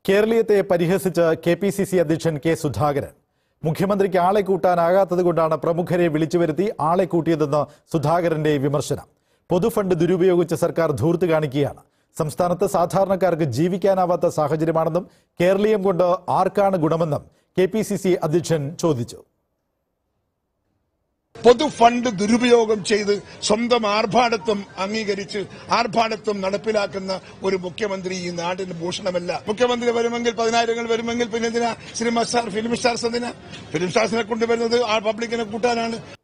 കേരളീയത്തെ പരിഹസിച്ച് K P C C അധ്യക്ഷൻ K Sudhakaran മുഖ്യമന്ത്രിക്ക് ആളെ കൂട്ടാനാകാത്തത് കൊണ്ടാണ് പ്രമുഖരെ വിളിച്ചു വരുത്തി ആളെ കൂട്ടിയതെന്ന് സുധാകരന്റെ വിമർശനം പൊതുഫണ്ട് ദുരുപയോഗിച്ച് സർക്കാർ ധൂർത്ത് കാണിക്കുകയാണ് സംസ്ഥാനത്ത് സാധാരണക്കാർക്ക് ജീവിക്കാനാവാത്ത സാഹചര്യമാണെന്നും കേരളീയം കൊണ്ട് ആർക്കാണ് ഗുണമെന്നും കെ പി സി സി അധ്യക്ഷൻ ചോദിച്ചു പൊതുഫണ്ട് ദുരുപയോഗം ചെയ്ത് സ്വന്തം ആർഭാടത്വം അംഗീകരിച്ച് ആർഭാടത്വം നടപ്പിലാക്കുന്ന ഒരു മുഖ്യമന്ത്രി ഈ നാടിന് ഭൂഷണമല്ല മുഖ്യമന്ത്രി വരുമെങ്കിൽ പതിനായിരങ്ങൾ വരുമെങ്കിൽ പിന്നെ എന്തിനാ സിനിമ സ്റ്റാർ ഫിലിം സ്റ്റാർസ് എന്തിനാ ഫിലിം സ്റ്റാർസിനെ കൊണ്ടുവരുന്നത് ആ പബ്ലിക്കിനെ കൂട്ടാനാണ്